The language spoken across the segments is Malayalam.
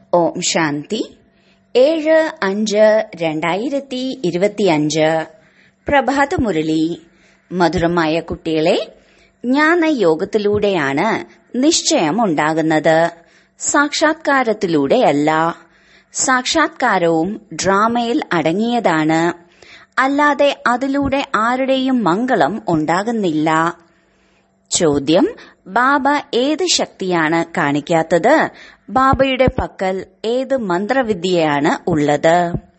ഓം ശാന്തി ഏഴ് അഞ്ച് രണ്ടായിരത്തി ഇരുപത്തിയഞ്ച് പ്രഭാതമുരളി മധുരമായ കുട്ടികളെ ജ്ഞാനയോഗത്തിലൂടെയാണ് നിശ്ചയം ഉണ്ടാകുന്നത് സാക്ഷാത്കാരത്തിലൂടെയല്ല സാക്ഷാത്കാരവും ഡ്രാമയിൽ അടങ്ങിയതാണ് അല്ലാതെ അതിലൂടെ ആരുടെയും മംഗളം ഉണ്ടാകുന്നില്ല ചോദ്യം ബാബ ഏത് ശക്തിയാണ് കാണിക്കാത്തത് ബാബയുടെ പക്കൽ ഏത് മന്ത്രവിദ്യയാണ് ഉള്ളത്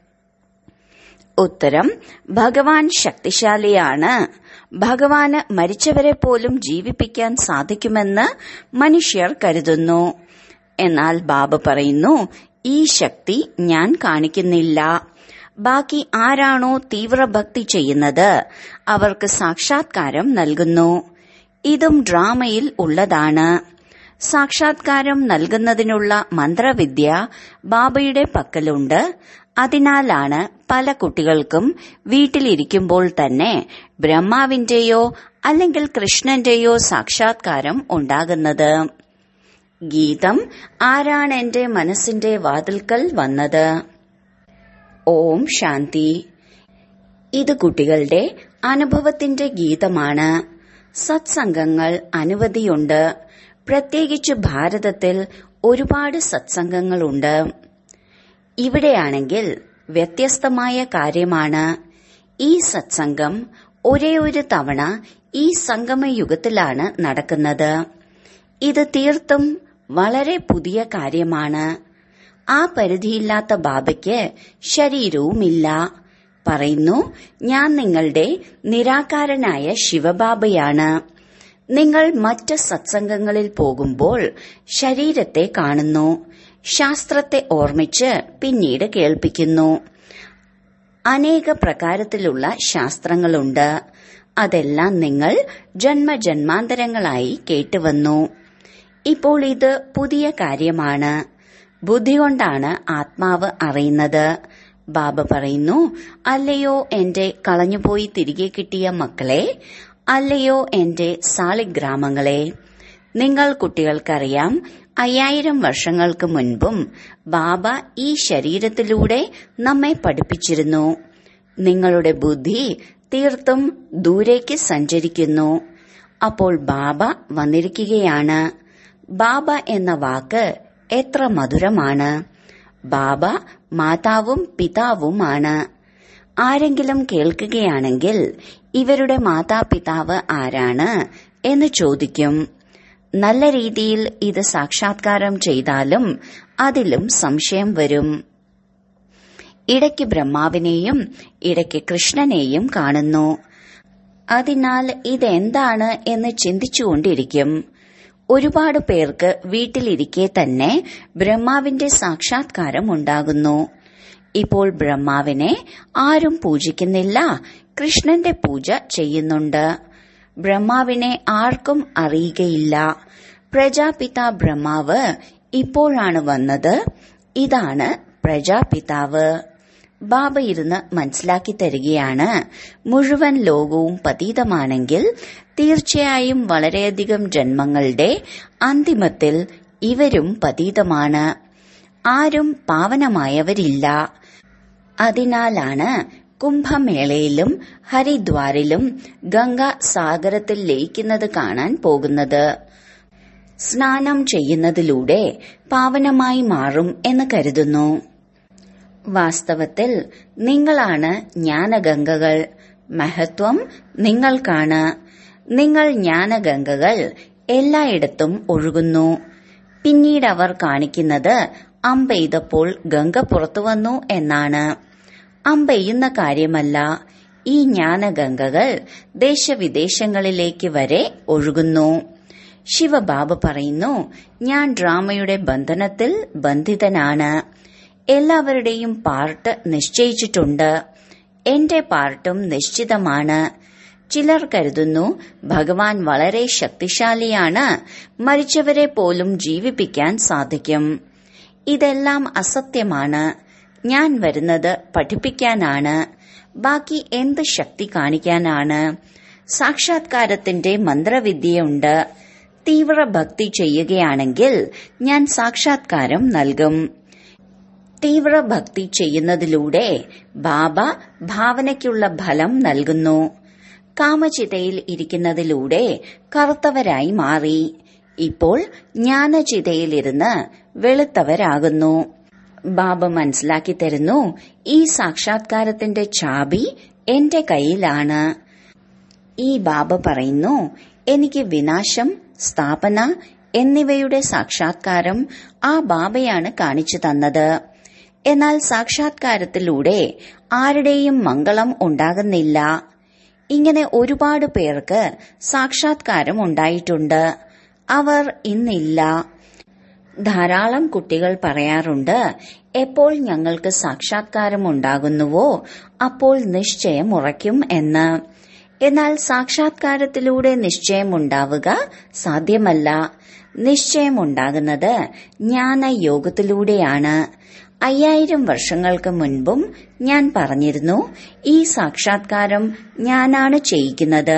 ഉത്തരം ഭഗവാൻ ശക്തിശാലിയാണ് ഭഗവാന് മരിച്ചവരെ പോലും ജീവിപ്പിക്കാൻ സാധിക്കുമെന്ന് മനുഷ്യർ കരുതുന്നു എന്നാൽ ബാബ പറയുന്നു ഈ ശക്തി ഞാൻ കാണിക്കുന്നില്ല ബാക്കി ആരാണോ തീവ്രഭക്തി ചെയ്യുന്നത് അവർക്ക് സാക്ഷാത്കാരം നൽകുന്നു ഇതും ഡ്രാമയിൽ ഉള്ളതാണ് സാക്ഷാത്കാരം നൽകുന്നതിനുള്ള മന്ത്രവിദ്യ ബാബയുടെ പക്കലുണ്ട് അതിനാലാണ് പല കുട്ടികൾക്കും വീട്ടിലിരിക്കുമ്പോൾ തന്നെ ബ്രഹ്മാവിന്റെയോ അല്ലെങ്കിൽ കൃഷ്ണന്റെയോ സാക്ഷാത്കാരം ഉണ്ടാകുന്നത് ഗീതം ആരാണ് എന്റെ മനസ്സിന്റെ വാതിൽക്കൽ വന്നത് ഓം ശാന്തി ഇത് കുട്ടികളുടെ അനുഭവത്തിന്റെ ഗീതമാണ് സത്സംഗങ്ങൾ അനവധിയുണ്ട് പ്രത്യേകിച്ച് ഭാരതത്തിൽ ഒരുപാട് സത്സംഗങ്ങളുണ്ട് ഇവിടെയാണെങ്കിൽ വ്യത്യസ്തമായ കാര്യമാണ് ഈ സത്സംഗം ഒരേ ഒരു തവണ ഈ സംഗമയുഗത്തിലാണ് നടക്കുന്നത് ഇത് തീർത്തും വളരെ പുതിയ കാര്യമാണ് ആ പരിധിയില്ലാത്ത ബാബയ്ക്ക് ശരീരവുമില്ല പറയുന്നു ഞാൻ നിങ്ങളുടെ നിരാകാരനായ ശിവബാബയാണ് നിങ്ങൾ മറ്റ് സത്സംഗങ്ങളിൽ പോകുമ്പോൾ ശരീരത്തെ കാണുന്നു ശാസ്ത്രത്തെ ഓർമ്മിച്ച് പിന്നീട് കേൾപ്പിക്കുന്നു അനേക പ്രകാരത്തിലുള്ള ശാസ്ത്രങ്ങളുണ്ട് അതെല്ലാം നിങ്ങൾ ജന്മജന്മാന്തരങ്ങളായി കേട്ടുവന്നു ഇപ്പോൾ ഇത് പുതിയ കാര്യമാണ് ബുദ്ധി കൊണ്ടാണ് ആത്മാവ് അറിയുന്നത് ബാബ പറയുന്നു അല്ലയോ എന്റെ കളഞ്ഞുപോയി തിരികെ കിട്ടിയ മക്കളെ അല്ലയോ എന്റെ സാളിഗ്രാമങ്ങളെ നിങ്ങൾ കുട്ടികൾക്കറിയാം അയ്യായിരം വർഷങ്ങൾക്ക് മുൻപും ബാബ ഈ ശരീരത്തിലൂടെ നമ്മെ പഠിപ്പിച്ചിരുന്നു നിങ്ങളുടെ ബുദ്ധി തീർത്തും ദൂരേക്ക് സഞ്ചരിക്കുന്നു അപ്പോൾ ബാബ വന്നിരിക്കുകയാണ് ബാബ എന്ന വാക്ക് എത്ര മധുരമാണ് ബാബ മാതാവും പിതാവുമാണ് ആരെങ്കിലും കേൾക്കുകയാണെങ്കിൽ ഇവരുടെ മാതാപിതാവ് ആരാണ് എന്ന് ചോദിക്കും നല്ല രീതിയിൽ ഇത് സാക്ഷാത്കാരം ചെയ്താലും അതിലും സംശയം വരും ഇടയ്ക്ക് ബ്രഹ്മാവിനെയും ഇടയ്ക്ക് കൃഷ്ണനെയും കാണുന്നു അതിനാൽ ഇതെന്താണ് എന്ന് ചിന്തിച്ചുകൊണ്ടിരിക്കും ഒരുപാട് പേർക്ക് വീട്ടിലിരിക്കെ തന്നെ ബ്രഹ്മാവിന്റെ സാക്ഷാത്കാരം ഉണ്ടാകുന്നു ഇപ്പോൾ ബ്രഹ്മാവിനെ ആരും പൂജിക്കുന്നില്ല കൃഷ്ണന്റെ പൂജ ചെയ്യുന്നുണ്ട് ബ്രഹ്മാവിനെ ആർക്കും അറിയുകയില്ല പ്രജാപിത ബ്രഹ്മാവ് ഇപ്പോഴാണ് വന്നത് ഇതാണ് പ്രജാപിതാവ് ബാബ ഇരുന്ന് മനസ്സിലാക്കി തരികയാണ് മുഴുവൻ ലോകവും പതീതമാണെങ്കിൽ തീർച്ചയായും വളരെയധികം ജന്മങ്ങളുടെ അന്തിമത്തിൽ ഇവരും പതീതമാണ് ആരും പാവനമായവരില്ല അതിനാലാണ് കുംഭമേളയിലും ഹരിദ്വാറിലും ഗംഗ സാഗരത്തിൽ ലയിക്കുന്നത് കാണാൻ പോകുന്നത് സ്നാനം ചെയ്യുന്നതിലൂടെ പാവനമായി മാറും എന്ന് കരുതുന്നു വാസ്തവത്തിൽ നിങ്ങളാണ് ജ്ഞാനഗംഗകൾ മഹത്വം നിങ്ങൾക്കാണ് നിങ്ങൾ ജ്ഞാനഗംഗകൾ എല്ലായിടത്തും ഒഴുകുന്നു പിന്നീട് അവർ കാണിക്കുന്നത് അമ്പെയ്തപ്പോൾ ഗംഗ പുറത്തു വന്നു എന്നാണ് അമ്പെയ്യുന്ന കാര്യമല്ല ഈ ജ്ഞാനഗംഗകൾ ദേശവിദേശങ്ങളിലേക്ക് വരെ ഒഴുകുന്നു ശിവബാബ പറയുന്നു ഞാൻ ഡ്രാമയുടെ ബന്ധനത്തിൽ ബന്ധിതനാണ് എല്ലാവരുടെയും പാർട്ട് നിശ്ചയിച്ചിട്ടുണ്ട് എന്റെ പാർട്ടും നിശ്ചിതമാണ് ചിലർ കരുതുന്നു ഭഗവാൻ വളരെ ശക്തിശാലിയാണ് മരിച്ചവരെ പോലും ജീവിപ്പിക്കാൻ സാധിക്കും ഇതെല്ലാം അസത്യമാണ് ഞാൻ വരുന്നത് പഠിപ്പിക്കാനാണ് ബാക്കി എന്ത് ശക്തി കാണിക്കാനാണ് സാക്ഷാത്കാരത്തിന്റെ മന്ത്രവിദ്യയുണ്ട് തീവ്ര ഭക്തി ചെയ്യുകയാണെങ്കിൽ ഞാൻ സാക്ഷാത്കാരം നൽകും തീവ്ര ഭക്തി ചെയ്യുന്നതിലൂടെ ബാബ ഭാവനയ്ക്കുള്ള ഫലം നൽകുന്നു കാമചിതയിൽ ഇരിക്കുന്നതിലൂടെ കറുത്തവരായി മാറി ഇപ്പോൾ ജ്ഞാനചിതയിലിരുന്ന് വെളുത്തവരാകുന്നു ബാബ മനസ്സിലാക്കി തരുന്നു ഈ സാക്ഷാത്കാരത്തിന്റെ ചാബി എന്റെ കയ്യിലാണ് ഈ ബാബ പറയുന്നു എനിക്ക് വിനാശം സ്ഥാപന എന്നിവയുടെ സാക്ഷാത്കാരം ആ ബാബയാണ് കാണിച്ചു തന്നത് എന്നാൽ സാക്ഷാത്കാരത്തിലൂടെ ആരുടെയും മംഗളം ഉണ്ടാകുന്നില്ല ഇങ്ങനെ ഒരുപാട് പേർക്ക് സാക്ഷാത്കാരം ഉണ്ടായിട്ടുണ്ട് അവർ ഇന്നില്ല ധാരാളം കുട്ടികൾ പറയാറുണ്ട് എപ്പോൾ ഞങ്ങൾക്ക് സാക്ഷാത്കാരം ഉണ്ടാകുന്നുവോ അപ്പോൾ നിശ്ചയം ഉറയ്ക്കും എന്ന് എന്നാൽ സാക്ഷാത്കാരത്തിലൂടെ നിശ്ചയമുണ്ടാവുക സാധ്യമല്ല നിശ്ചയമുണ്ടാകുന്നത് ജ്ഞാനയോഗത്തിലൂടെയാണ് അയ്യായിരം വർഷങ്ങൾക്ക് മുൻപും ഞാൻ പറഞ്ഞിരുന്നു ഈ സാക്ഷാത്കാരം ഞാനാണ് ചെയ്യിക്കുന്നത്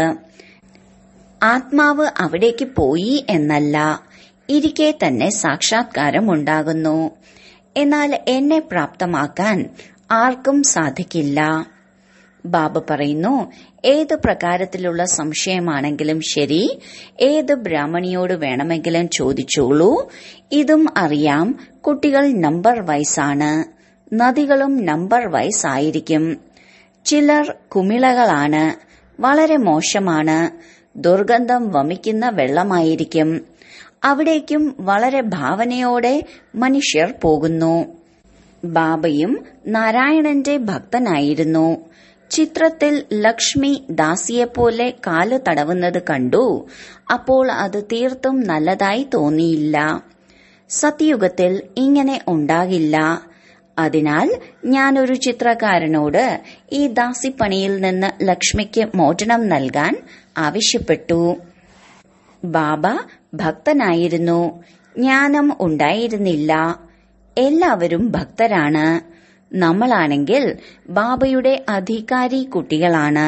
ആത്മാവ് അവിടേക്ക് പോയി എന്നല്ല ഇരിക്കെ തന്നെ സാക്ഷാത്കാരം ഉണ്ടാകുന്നു എന്നാൽ എന്നെ പ്രാപ്തമാക്കാൻ ആർക്കും സാധിക്കില്ല ബാബ പറയുന്നു ഏത് പ്രകാരത്തിലുള്ള സംശയമാണെങ്കിലും ശരി ഏത് ബ്രാഹ്മണിയോട് വേണമെങ്കിലും ചോദിച്ചോളൂ ഇതും അറിയാം കുട്ടികൾ നമ്പർ വൈസാണ് നദികളും നമ്പർ വൈസ് ആയിരിക്കും ചിലർ കുമിളകളാണ് വളരെ മോശമാണ് ദുർഗന്ധം വമിക്കുന്ന വെള്ളമായിരിക്കും അവിടേക്കും വളരെ ഭാവനയോടെ മനുഷ്യർ പോകുന്നു ബാബയും നാരായണന്റെ ഭക്തനായിരുന്നു ചിത്രത്തിൽ ലക്ഷ്മി ദാസിയെപ്പോലെ കാല് തടവുന്നത് കണ്ടു അപ്പോൾ അത് തീർത്തും നല്ലതായി തോന്നിയില്ല സത്യുഗത്തിൽ ഇങ്ങനെ ഉണ്ടാകില്ല അതിനാൽ ഞാനൊരു ചിത്രകാരനോട് ഈ ദാസിപ്പണിയിൽ നിന്ന് ലക്ഷ്മിക്ക് മോചനം നൽകാൻ ആവശ്യപ്പെട്ടു ബാബ ഭക്തനായിരുന്നു ജ്ഞാനം ഉണ്ടായിരുന്നില്ല എല്ലാവരും ഭക്തരാണ് നമ്മളാണെങ്കിൽ ബാബയുടെ അധികാരി കുട്ടികളാണ്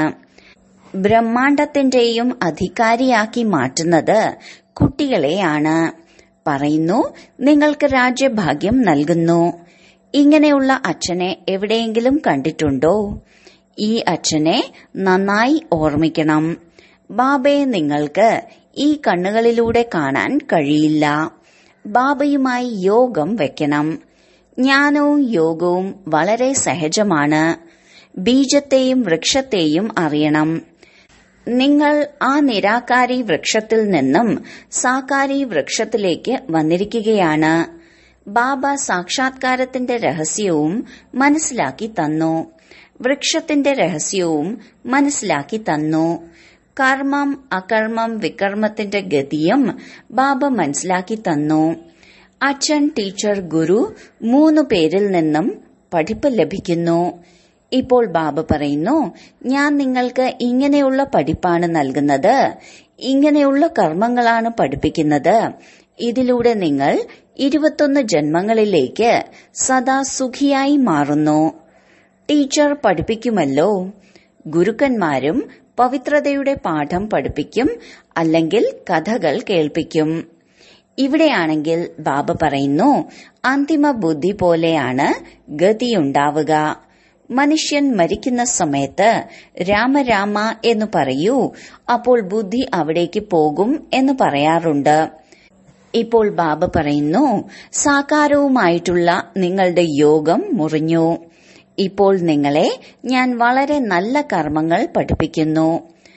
ബ്രഹ്മാണ്ടത്തിന്റെയും അധികാരിയാക്കി മാറ്റുന്നത് കുട്ടികളെയാണ് പറയുന്നു നിങ്ങൾക്ക് രാജ്യഭാഗ്യം നൽകുന്നു ഇങ്ങനെയുള്ള അച്ഛനെ എവിടെയെങ്കിലും കണ്ടിട്ടുണ്ടോ ഈ അച്ഛനെ നന്നായി ഓർമ്മിക്കണം ബാബയെ നിങ്ങൾക്ക് ഈ കണ്ണുകളിലൂടെ കാണാൻ കഴിയില്ല ബാബയുമായി യോഗം വെക്കണം ജ്ഞാനവും യോഗവും വളരെ സഹജമാണ് ബീജത്തെയും വൃക്ഷത്തെയും അറിയണം നിങ്ങൾ ആ നിരാകാരി വൃക്ഷത്തിൽ നിന്നും സാകാരി വൃക്ഷത്തിലേക്ക് വന്നിരിക്കുകയാണ് ബാബ സാക്ഷാത്കാരത്തിന്റെ രഹസ്യവും മനസ്സിലാക്കി തന്നു വൃക്ഷത്തിന്റെ രഹസ്യവും മനസ്സിലാക്കി തന്നു കർമ്മം അകർമ്മം വികർമ്മത്തിന്റെ ഗതിയും ബാബ മനസ്സിലാക്കി തന്നു അച്ഛൻ ടീച്ചർ ഗുരു മൂന്നു പേരിൽ നിന്നും പഠിപ്പ് ലഭിക്കുന്നു ഇപ്പോൾ ബാബ പറയുന്നു ഞാൻ നിങ്ങൾക്ക് ഇങ്ങനെയുള്ള പഠിപ്പാണ് നൽകുന്നത് ഇങ്ങനെയുള്ള കർമ്മങ്ങളാണ് പഠിപ്പിക്കുന്നത് ഇതിലൂടെ നിങ്ങൾ ഇരുപത്തൊന്ന് ജന്മങ്ങളിലേക്ക് സദാ സുഖിയായി മാറുന്നു ടീച്ചർ പഠിപ്പിക്കുമല്ലോ ഗുരുക്കന്മാരും പവിത്രതയുടെ പാഠം പഠിപ്പിക്കും അല്ലെങ്കിൽ കഥകൾ കേൾപ്പിക്കും ഇവിടെയാണെങ്കിൽ ബാബ പറയുന്നു അന്തിമ ബുദ്ധി പോലെയാണ് ഗതിയുണ്ടാവുക മനുഷ്യൻ മരിക്കുന്ന സമയത്ത് രാമരാമ എന്ന് പറയൂ അപ്പോൾ ബുദ്ധി അവിടേക്ക് പോകും എന്ന് പറയാറുണ്ട് ഇപ്പോൾ ബാബ പറയുന്നു സാകാരവുമായിട്ടുള്ള നിങ്ങളുടെ യോഗം മുറിഞ്ഞു ഇപ്പോൾ നിങ്ങളെ ഞാൻ വളരെ നല്ല കർമ്മങ്ങൾ പഠിപ്പിക്കുന്നു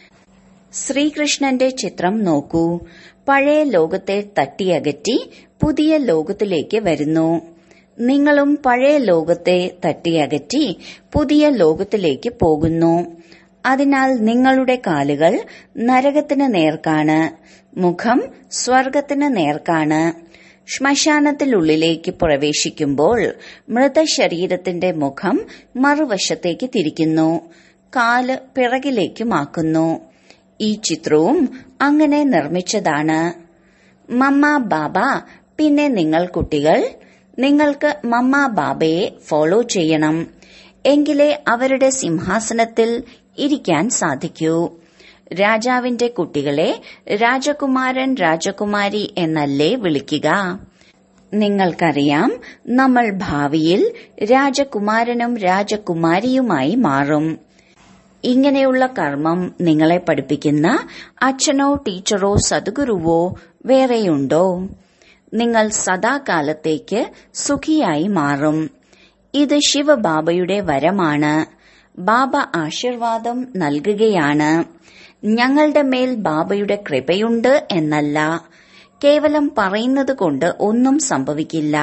ശ്രീകൃഷ്ണന്റെ ചിത്രം നോക്കൂ പഴയ ലോകത്തെ തട്ടിയകറ്റി പുതിയ ലോകത്തിലേക്ക് വരുന്നു നിങ്ങളും പഴയ ലോകത്തെ തട്ടിയകറ്റി പുതിയ ലോകത്തിലേക്ക് പോകുന്നു അതിനാൽ നിങ്ങളുടെ കാലുകൾ നരകത്തിന് നേർക്കാണ് മുഖം സ്വർഗത്തിന് നേർക്കാണ് ശ്മശാനത്തിനുള്ളിലേക്ക് പ്രവേശിക്കുമ്പോൾ മൃതശരീരത്തിന്റെ മുഖം മറുവശത്തേക്ക് തിരിക്കുന്നു കാല് പിറകിലേക്കുമാക്കുന്നു ഈ ചിത്രവും അങ്ങനെ നിർമ്മിച്ചതാണ് മമ്മ ബാബ പിന്നെ നിങ്ങൾ കുട്ടികൾ നിങ്ങൾക്ക് മമ്മ ബാബയെ ഫോളോ ചെയ്യണം എങ്കിലേ അവരുടെ സിംഹാസനത്തിൽ ഇരിക്കാൻ സാധിക്കൂ രാജാവിന്റെ കുട്ടികളെ രാജകുമാരൻ രാജകുമാരി എന്നല്ലേ വിളിക്കുക നിങ്ങൾക്കറിയാം നമ്മൾ ഭാവിയിൽ രാജകുമാരനും രാജകുമാരിയുമായി മാറും ഇങ്ങനെയുള്ള കർമ്മം നിങ്ങളെ പഠിപ്പിക്കുന്ന അച്ഛനോ ടീച്ചറോ സദ്ഗുരുവോ വേറെയുണ്ടോ നിങ്ങൾ സദാകാലത്തേക്ക് സുഖിയായി മാറും ഇത് ശിവബാബയുടെ വരമാണ് ബാബ ആശീർവാദം നൽകുകയാണ് ഞങ്ങളുടെ മേൽ ബാബയുടെ കൃപയുണ്ട് എന്നല്ല കേവലം പറയുന്നത് കൊണ്ട് ഒന്നും സംഭവിക്കില്ല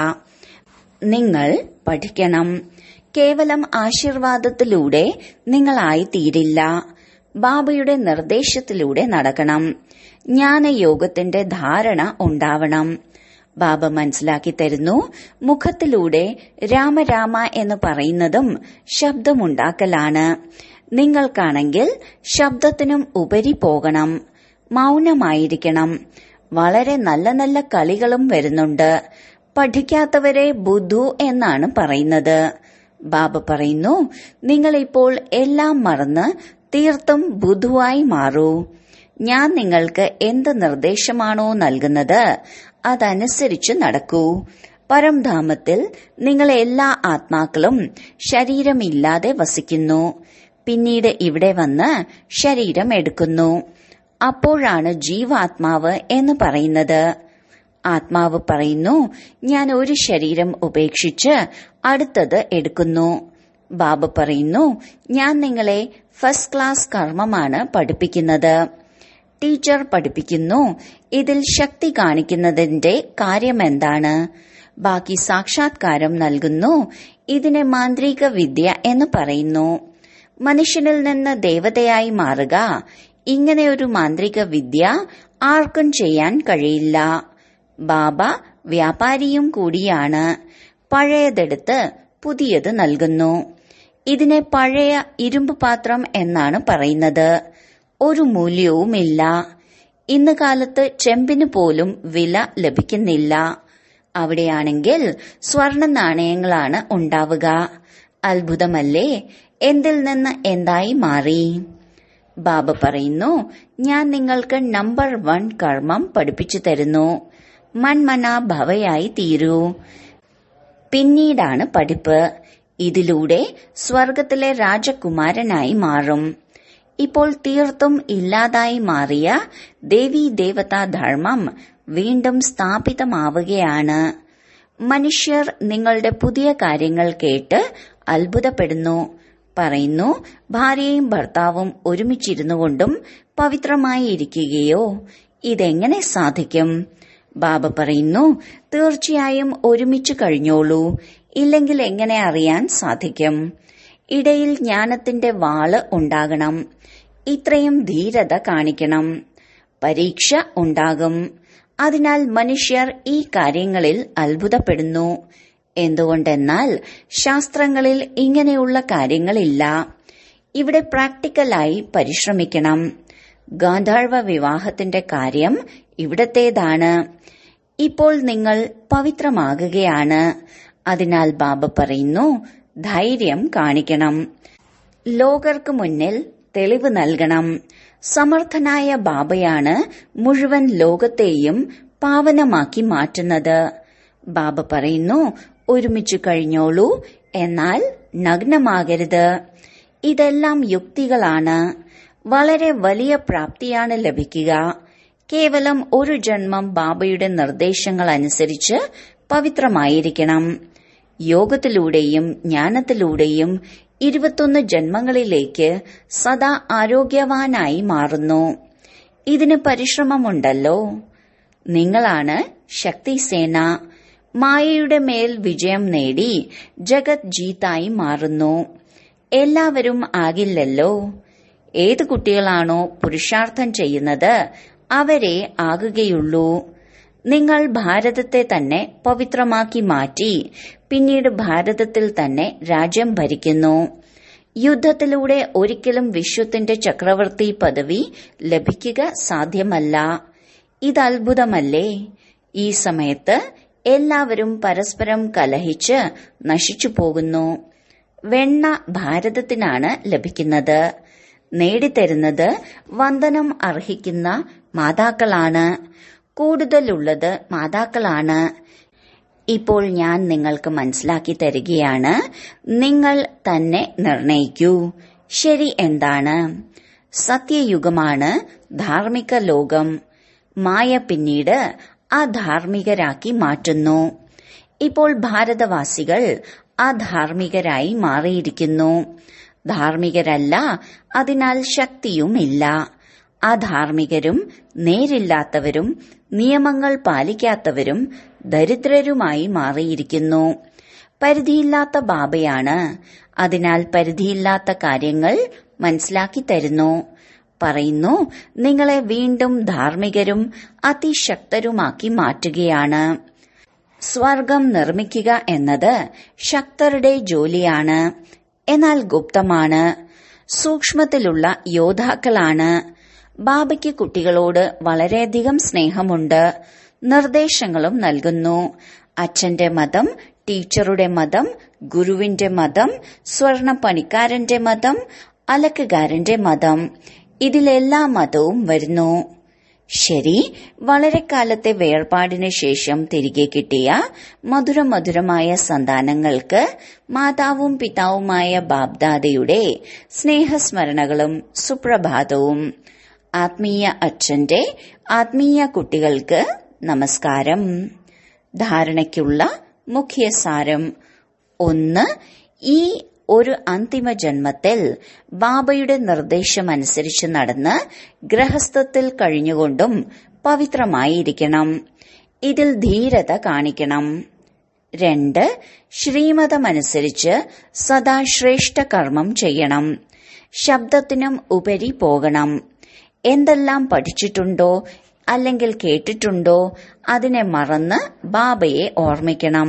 നിങ്ങൾ പഠിക്കണം കേവലം ആശീർവാദത്തിലൂടെ നിങ്ങളായിത്തീരില്ല ബാബയുടെ നിർദ്ദേശത്തിലൂടെ നടക്കണം ജ്ഞാനയോഗത്തിന്റെ ധാരണ ഉണ്ടാവണം ബാബ മനസ്സിലാക്കി തരുന്നു മുഖത്തിലൂടെ രാമരാമ എന്ന് പറയുന്നതും ശബ്ദമുണ്ടാക്കലാണ് നിങ്ങൾക്കാണെങ്കിൽ ശബ്ദത്തിനും ഉപരി പോകണം മൗനമായിരിക്കണം വളരെ നല്ല നല്ല കളികളും വരുന്നുണ്ട് പഠിക്കാത്തവരെ ബുദ്ധു എന്നാണ് പറയുന്നത് ബാബ പറയുന്നു നിങ്ങളിപ്പോൾ എല്ലാം മറന്ന് തീർത്തും ബുദ്ധുവായി മാറൂ ഞാൻ നിങ്ങൾക്ക് എന്ത് നിർദ്ദേശമാണോ നൽകുന്നത് അതനുസരിച്ച് നടക്കൂ പരംധാമത്തിൽ നിങ്ങൾ എല്ലാ ആത്മാക്കളും ശരീരമില്ലാതെ വസിക്കുന്നു പിന്നീട് ഇവിടെ വന്ന് ശരീരം എടുക്കുന്നു അപ്പോഴാണ് ജീവാത്മാവ് എന്ന് പറയുന്നത് ആത്മാവ് പറയുന്നു ഞാൻ ഒരു ശരീരം ഉപേക്ഷിച്ച് അടുത്തത് എടുക്കുന്നു ബാബ പറയുന്നു ഞാൻ നിങ്ങളെ ഫസ്റ്റ് ക്ലാസ് കർമ്മമാണ് പഠിപ്പിക്കുന്നത് ടീച്ചർ പഠിപ്പിക്കുന്നു ഇതിൽ ശക്തി കാണിക്കുന്നതിന്റെ കാര്യമെന്താണ് ബാക്കി സാക്ഷാത്കാരം നൽകുന്നു ഇതിനെ മാന്ത്രിക വിദ്യ എന്ന് പറയുന്നു മനുഷ്യനിൽ നിന്ന് ദേവതയായി മാറുക ഇങ്ങനെയൊരു മാന്ത്രിക വിദ്യ ആർക്കും ചെയ്യാൻ കഴിയില്ല ബാബ വ്യാപാരിയും കൂടിയാണ് പഴയതെടുത്ത് പുതിയത് നൽകുന്നു ഇതിനെ പഴയ ഇരുമ്പ് പാത്രം എന്നാണ് പറയുന്നത് ഒരു മൂല്യവുമില്ല ഇന്ന് കാലത്ത് ചെമ്പിന് പോലും വില ലഭിക്കുന്നില്ല അവിടെയാണെങ്കിൽ സ്വർണ നാണയങ്ങളാണ് ഉണ്ടാവുക അത്ഭുതമല്ലേ എന്തിൽ നിന്ന് എന്തായി മാറി ബാബ പറയുന്നു ഞാൻ നിങ്ങൾക്ക് നമ്പർ വൺ കർമ്മം പഠിപ്പിച്ചു തരുന്നു മൺമന ഭവയായി തീരൂ പിന്നീടാണ് പഠിപ്പ് ഇതിലൂടെ സ്വർഗത്തിലെ രാജകുമാരനായി മാറും ഇപ്പോൾ തീർത്തും ഇല്ലാതായി മാറിയ ദേവീ ദേവതാ ധർമ്മം വീണ്ടും സ്ഥാപിതമാവുകയാണ് മനുഷ്യർ നിങ്ങളുടെ പുതിയ കാര്യങ്ങൾ കേട്ട് അത്ഭുതപ്പെടുന്നു പറയുന്നു ഭാര്യയും ഭർത്താവും ഒരുമിച്ചിരുന്നു കൊണ്ടും പവിത്രമായി ഇരിക്കുകയോ ഇതെങ്ങനെ സാധിക്കും ബാബ പറയുന്നു തീർച്ചയായും ഒരുമിച്ച് കഴിഞ്ഞോളൂ ഇല്ലെങ്കിൽ എങ്ങനെ അറിയാൻ സാധിക്കും ഇടയിൽ ജ്ഞാനത്തിന്റെ വാള് ഉണ്ടാകണം ഇത്രയും ധീരത കാണിക്കണം പരീക്ഷ ഉണ്ടാകും അതിനാൽ മനുഷ്യർ ഈ കാര്യങ്ങളിൽ അത്ഭുതപ്പെടുന്നു എന്തുകൊണ്ടെന്നാൽ ശാസ്ത്രങ്ങളിൽ ഇങ്ങനെയുള്ള കാര്യങ്ങളില്ല ഇവിടെ പ്രാക്ടിക്കലായി പരിശ്രമിക്കണം ഗാന്ധർവ വിവാഹത്തിന്റെ കാര്യം ഇവിടത്തേതാണ് ഇപ്പോൾ നിങ്ങൾ പവിത്രമാകുകയാണ് അതിനാൽ ബാബ പറയുന്നു ധൈര്യം കാണിക്കണം ലോകർക്ക് മുന്നിൽ തെളിവ് നൽകണം സമർത്ഥനായ ബാബയാണ് മുഴുവൻ ലോകത്തെയും പാവനമാക്കി മാറ്റുന്നത് ബാബ പറയുന്നു ഒരുമിച്ച് കഴിഞ്ഞോളൂ എന്നാൽ നഗ്നമാകരുത് ഇതെല്ലാം യുക്തികളാണ് വളരെ വലിയ പ്രാപ്തിയാണ് ലഭിക്കുക കേവലം ഒരു ജന്മം ബാബയുടെ നിർദ്ദേശങ്ങൾ അനുസരിച്ച് പവിത്രമായിരിക്കണം യോഗത്തിലൂടെയും ജ്ഞാനത്തിലൂടെയും ഇരുപത്തൊന്ന് ജന്മങ്ങളിലേക്ക് സദാ ആരോഗ്യവാനായി മാറുന്നു ഇതിന് പരിശ്രമമുണ്ടല്ലോ നിങ്ങളാണ് ശക്തിസേന മായയുടെ മേൽ വിജയം നേടി ജഗത് ജീത്തായി മാറുന്നു എല്ലാവരും ആകില്ലല്ലോ ഏത് കുട്ടികളാണോ പുരുഷാർത്ഥം ചെയ്യുന്നത് അവരെ ആകുകയുള്ളൂ നിങ്ങൾ ഭാരതത്തെ തന്നെ പവിത്രമാക്കി മാറ്റി പിന്നീട് ഭാരതത്തിൽ തന്നെ രാജ്യം ഭരിക്കുന്നു യുദ്ധത്തിലൂടെ ഒരിക്കലും വിശ്വത്തിന്റെ ചക്രവർത്തി പദവി ലഭിക്കുക സാധ്യമല്ല ഇത് അത്ഭുതമല്ലേ ഈ സമയത്ത് എല്ലാവരും പരസ്പരം കലഹിച്ച് നശിച്ചു പോകുന്നു വെണ്ണ ഭാരതത്തിനാണ് ലഭിക്കുന്നത് നേടിത്തരുന്നത് വന്ദനം അർഹിക്കുന്ന മാതാക്കളാണ് കൂടുതലുള്ളത് മാതാക്കളാണ് ഇപ്പോൾ ഞാൻ നിങ്ങൾക്ക് മനസ്സിലാക്കി തരികയാണ് നിങ്ങൾ തന്നെ നിർണയിക്കൂ ശരി എന്താണ് സത്യയുഗമാണ് ധാർമ്മിക ലോകം മായ പിന്നീട് അധാർമികരാക്കി മാറ്റുന്നു ഇപ്പോൾ ഭാരതവാസികൾ അധാർമികരായി മാറിയിരിക്കുന്നു ധാർമ്മികരല്ല അതിനാൽ ശക്തിയുമില്ല അധാർമികരും നേരില്ലാത്തവരും നിയമങ്ങൾ പാലിക്കാത്തവരും ദരിദ്രരുമായി മാറിയിരിക്കുന്നു പരിധിയില്ലാത്ത ബാബയാണ് അതിനാൽ പരിധിയില്ലാത്ത കാര്യങ്ങൾ മനസ്സിലാക്കി തരുന്നു പറയുന്നു നിങ്ങളെ വീണ്ടും ധാർമ്മികരും അതിശക്തരുമാക്കി മാറ്റുകയാണ് സ്വർഗം നിർമ്മിക്കുക എന്നത് ശക്തരുടെ ജോലിയാണ് എന്നാൽ ഗുപ്തമാണ് സൂക്ഷ്മത്തിലുള്ള യോദ്ധാക്കളാണ് ബാബയ്ക്ക് കുട്ടികളോട് വളരെയധികം സ്നേഹമുണ്ട് നിർദ്ദേശങ്ങളും നൽകുന്നു അച്ഛന്റെ മതം ടീച്ചറുടെ മതം ഗുരുവിന്റെ മതം സ്വർണ പണിക്കാരന്റെ മതം അലക്കുകാരന്റെ മതം ഇതിലെല്ലാ മതവും വരുന്നു ശരി വളരെ കാലത്തെ വേർപാടിന് ശേഷം തിരികെ കിട്ടിയ മധുരമധുരമായ സന്താനങ്ങൾക്ക് മാതാവും പിതാവുമായ ബാബ്ദാദയുടെ സ്നേഹസ്മരണകളും സുപ്രഭാതവും ആത്മീയ അച്ഛന്റെ ആത്മീയ കുട്ടികൾക്ക് നമസ്കാരം ധാരണയ്ക്കുള്ള മുഖ്യസാരം ഒന്ന് ഈ ഒരു അന്തിമ ജന്മത്തിൽ ബാബയുടെ നിർദ്ദേശമനുസരിച്ച് നടന്ന് ഗ്രഹസ്ഥത്തിൽ കഴിഞ്ഞുകൊണ്ടും പവിത്രമായിരിക്കണം ഇതിൽ ധീരത കാണിക്കണം രണ്ട് ശ്രീമതമനുസരിച്ച് സദാ ശ്രേഷ്ഠ കർമ്മം ചെയ്യണം ശബ്ദത്തിനും ഉപരി പോകണം എന്തെല്ലാം പഠിച്ചിട്ടുണ്ടോ അല്ലെങ്കിൽ കേട്ടിട്ടുണ്ടോ അതിനെ മറന്ന് ബാബയെ ഓർമ്മിക്കണം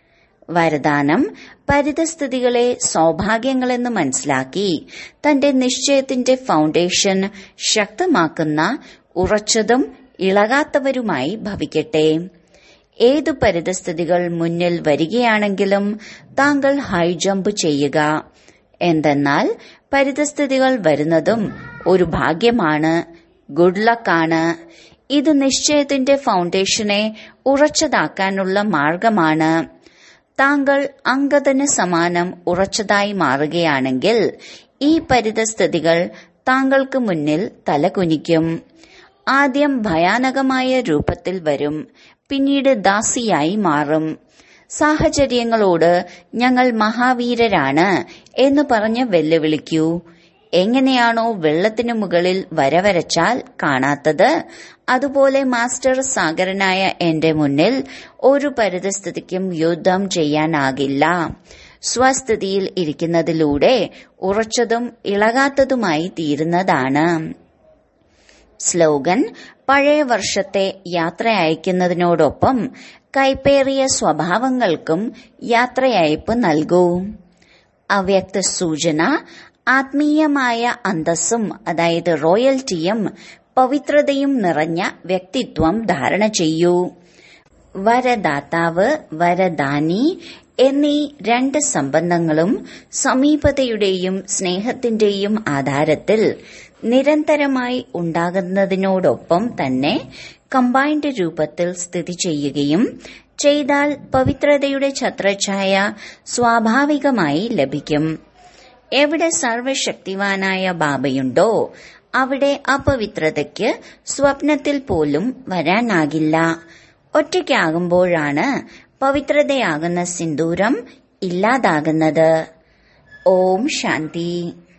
വരദാനം പരിതസ്ഥിതികളെ സൗഭാഗ്യങ്ങളെന്ന് മനസ്സിലാക്കി തന്റെ നിശ്ചയത്തിന്റെ ഫൗണ്ടേഷൻ ശക്തമാക്കുന്ന ഉറച്ചതും ഇളകാത്തവരുമായി ഭവിക്കട്ടെ ഏതു പരിതസ്ഥിതികൾ മുന്നിൽ വരികയാണെങ്കിലും താങ്കൾ ഹൈ ജമ്പ് ചെയ്യുക എന്തെന്നാൽ പരിതസ്ഥിതികൾ വരുന്നതും ഒരു ഭാഗ്യമാണ് ഗുഡ് ലക്കാണ് ഇത് നിശ്ചയത്തിന്റെ ഫൗണ്ടേഷനെ ഉറച്ചതാക്കാനുള്ള മാർഗമാണ് താങ്കൾ അങ്കദന് സമാനം ഉറച്ചതായി മാറുകയാണെങ്കിൽ ഈ പരിതസ്ഥിതികൾ താങ്കൾക്ക് മുന്നിൽ തലകുനിക്കും ആദ്യം ഭയാനകമായ രൂപത്തിൽ വരും പിന്നീട് ദാസിയായി മാറും സാഹചര്യങ്ങളോട് ഞങ്ങൾ മഹാവീരരാണ് എന്ന് പറഞ്ഞ് വെല്ലുവിളിക്കൂ എങ്ങനെയാണോ വെള്ളത്തിനു മുകളിൽ വര വരച്ചാൽ കാണാത്തത് അതുപോലെ മാസ്റ്റർ സാഗരനായ എന്റെ മുന്നിൽ ഒരു പരിതസ്ഥിതിക്കും യുദ്ധം ചെയ്യാനാകില്ല സ്വസ്ഥിതിയിൽ ഇരിക്കുന്നതിലൂടെ ഉറച്ചതും ഇളകാത്തതുമായി തീരുന്നതാണ് സ്ലോഗൻ പഴയ വർഷത്തെ യാത്ര അയക്കുന്നതിനോടൊപ്പം കൈപ്പേറിയ സ്വഭാവങ്ങൾക്കും യാത്രയയപ്പ് നൽകൂ അവ്യക്ത സൂചന ആത്മീയമായ അന്തസ്സും അതായത് റോയൽറ്റിയും പവിത്രതയും നിറഞ്ഞ വ്യക്തിത്വം ധാരണ ചെയ്യൂ വരദാതാവ് വരദാനി എന്നീ രണ്ട് സംബന്ധങ്ങളും സമീപതയുടെയും സ്നേഹത്തിന്റെയും ആധാരത്തിൽ നിരന്തരമായി ഉണ്ടാകുന്നതിനോടൊപ്പം തന്നെ കമ്പൈൻഡ് രൂപത്തിൽ സ്ഥിതി ചെയ്യുകയും ചെയ്താൽ പവിത്രതയുടെ ഛത്രഛായ സ്വാഭാവികമായി ലഭിക്കും എവിടെ സർവശക്തിവാനായ ബാബയുണ്ടോ അവിടെ അപവിത്രതയ്ക്ക് സ്വപ്നത്തിൽ പോലും വരാനാകില്ല ഒറ്റയ്ക്കാകുമ്പോഴാണ് പവിത്രതയാകുന്ന സിന്ദൂരം ഇല്ലാതാകുന്നത് ഓം ശാന്തി